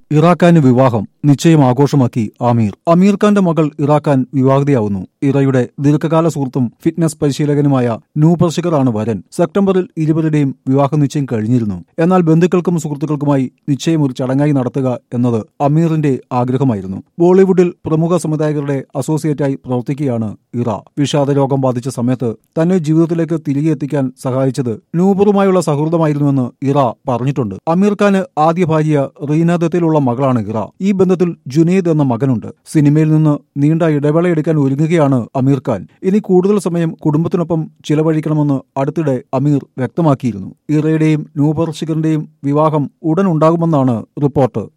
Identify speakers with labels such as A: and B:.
A: ഇറാഖാന് വിവാഹം നിശ്ചയം ആഘോഷമാക്കി ആമീർ അമീർ ഖാന്റെ മകൾ ഇറാഖാൻ വിവാഹിതയാവുന്നു ഇറയുടെ ദീർഘകാല സുഹൃത്തും ഫിറ്റ്നസ് പരിശീലകനുമായ നൂപർ ശിഖറാണ് വരൻ സെപ്റ്റംബറിൽ ഇരുവരുടെയും വിവാഹ നിശ്ചയം കഴിഞ്ഞിരുന്നു എന്നാൽ ബന്ധുക്കൾക്കും സുഹൃത്തുക്കൾക്കുമായി നിശ്ചയം ഒരു ചടങ്ങായി നടത്തുക എന്നത് അമീറിന്റെ ആഗ്രഹമായിരുന്നു ബോളിവുഡിൽ പ്രമുഖ സംവിധായകരുടെ അസോസിയേറ്റായി പ്രവർത്തിക്കുകയാണ് ഇറ വിഷാദ രോഗം ബാധിച്ച സമയത്ത് തന്നെ ജീവിതത്തിലേക്ക് തിരികെ എത്തിക്കാൻ സഹായിച്ചത് നൂപറുമായുള്ള സൗഹൃദമായിരുന്നുവെന്ന് ഇറ പറഞ്ഞിട്ടുണ്ട് അമീർ ഖാന് ആദ്യ ഭാര്യ റീന ദത്തിലുള്ള മകളാണ് ഇറ ഈ ബന്ധത്തിൽ ജുനൈദ് എന്ന മകനുണ്ട് സിനിമയിൽ നിന്ന് നീണ്ട ഇടവേളയെടുക്കാൻ ഒരുങ്ങുകയാണ് അമീർ ഖാൻ ഇനി കൂടുതൽ സമയം കുടുംബത്തിനൊപ്പം ചിലവഴിക്കണമെന്ന് അടുത്തിടെ അമീർ വ്യക്തമാക്കിയിരുന്നു ഇറയുടെയും നൂപർ ശിഖറിന്റെയും വിവാഹം ഉടൻ ഉണ്ടാകുമെന്നാണ് റിപ്പോർട്ട്